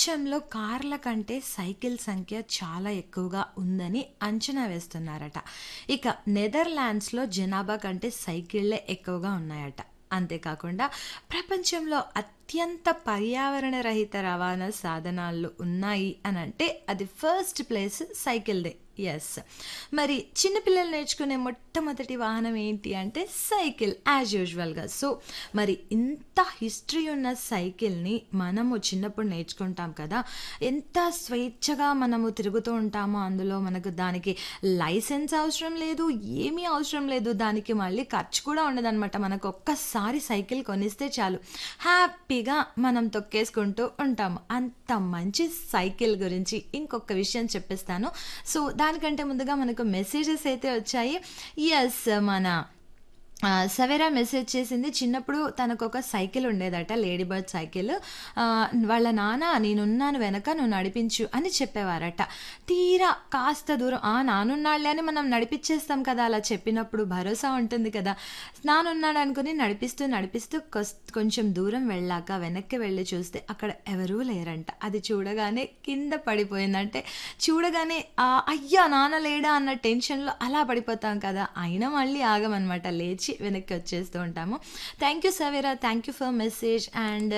ప్రపంచంలో కార్ల కంటే సైకిల్ సంఖ్య చాలా ఎక్కువగా ఉందని అంచనా వేస్తున్నారట ఇక నెదర్లాండ్స్లో జనాభా కంటే సైకిళ్ళే ఎక్కువగా ఉన్నాయట అంతేకాకుండా ప్రపంచంలో అత్యంత పర్యావరణ రహిత రవాణా సాధనాలు ఉన్నాయి అని అంటే అది ఫస్ట్ ప్లేస్ సైకిల్దే ఎస్ మరి చిన్నపిల్లలు నేర్చుకునే మొట్టమొదటి వాహనం ఏంటి అంటే సైకిల్ యాజ్ యూజువల్గా సో మరి ఇంత హిస్టరీ ఉన్న సైకిల్ని మనము చిన్నప్పుడు నేర్చుకుంటాం కదా ఎంత స్వేచ్ఛగా మనము తిరుగుతూ ఉంటామో అందులో మనకు దానికి లైసెన్స్ అవసరం లేదు ఏమీ అవసరం లేదు దానికి మళ్ళీ ఖర్చు కూడా ఉండదన్నమాట మనకు ఒక్కసారి సైకిల్ కొనిస్తే చాలు హ్యాపీగా మనం తొక్కేసుకుంటూ ఉంటాము అంత మంచి సైకిల్ గురించి ఇంకొక విషయం చెప్పేస్తాను సో దానికంటే ముందుగా మనకు మెసేజెస్ అయితే వచ్చాయి ఎస్ మన ఆ, సవేరా మెసేజ్ చేసింది చిన్నప్పుడు తనకు ఒక సైకిల్ ఉండేదట లేడీ బర్డ్ సైకిల్ ఆ, వాళ్ళ నాన్న నేనున్నాను వెనక నువ్వు నడిపించు అని చెప్పేవారట తీరా కాస్త దూరం ఆ నానున్నాళ్ళే అని మనం నడిపించేస్తాం కదా అలా చెప్పినప్పుడు భరోసా ఉంటుంది కదా నానున్నాడు అనుకుని నడిపిస్తూ నడిపిస్తూ కొస్- కొంచెం దూరం వెళ్ళాక వెనక్కి వెళ్ళి చూస్తే అక్కడ ఎవరూ లేరంట అది చూడగానే కింద పడిపోయిందంటే చూడగానే ఆ అయ్యా నాన్న లేడా అన్న టెన్షన్లో అలా పడిపోతాం కదా అయినా మళ్ళీ ఆగమన్నమాట లేచి వెనక్కి వచ్చేస్తూ ఉంటాము thank you Savera thank you for message and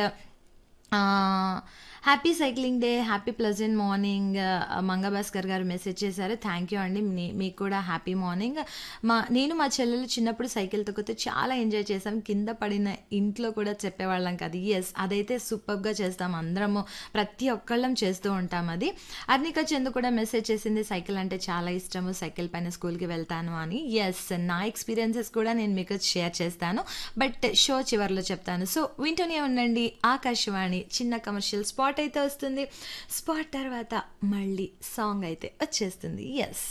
happy cycling day happy pleasant morning Mangabhaskar గారు మెసేజ్ చేశారు థ్యాంక్ యూ అండి మీ- మీకు కూడా హ్యాపీ మార్నింగ్ మా నేను మా చెల్లెలు చిన్నప్పుడు సైకిల్ తొక్కితే చాలా ఎంజాయ్ చేసాం కింద పడిన ఇంట్లో కూడా చెప్పేవాళ్ళం కదా ఎస్ అదైతే సూపర్గా చేస్తాం అందరము ప్రతి ఒక్కళ్ళం చేస్తూ ఉంటాం అది అర్నిక చందు కూడా మెసేజ్ చేసింది సైకిల్ అంటే చాలా ఇష్టము సైకిల్ పైన స్కూల్కి వెళ్తాను అని ఎస్ నా ఎక్స్పీరియన్సెస్ కూడా నేను మీకు షేర్ చేస్తాను బట్ షో చివరిలో చెప్తాను సో వింటూనే ఉండండి ఆకాశవాణి చిన్న కమర్షియల్ స్పాట్ అయితే వస్తుంది స్పాట్ తర్వాత మళ్ళీ సాంగ్ అయితే వచ్చేస్తుంది ఎస్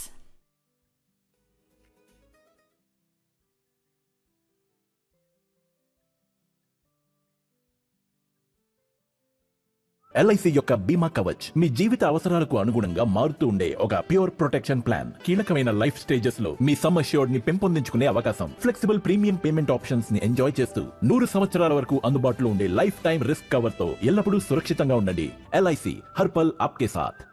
ఎల్ఐసి యొక్క బీమా కవచ్ మీ జీవిత అవసరాలకు అనుగుణంగా మారుతూ ఉండే ఒక ప్యూర్ ప్రొటెక్షన్ ప్లాన్ కీలకమైన లైఫ్ స్టేజెస్ లో మీ సమ్ అష్యూర్డ్ ని పెంపొందించుకునే అవకాశం ఫ్లెక్సిబుల్ ప్రీమియం పేమెంట్ ఆప్షన్స్ ని ఎంజాయ్ చేస్తూ నూరు సంవత్సరాల వరకు అందుబాటులో ఉండే లైఫ్ టైం రిస్క్ కవర్ తో ఎల్లప్పుడూ సురక్షితంగా ఉండండి ఎల్ఐసి హర్పల్ ఆప్కే సాథ్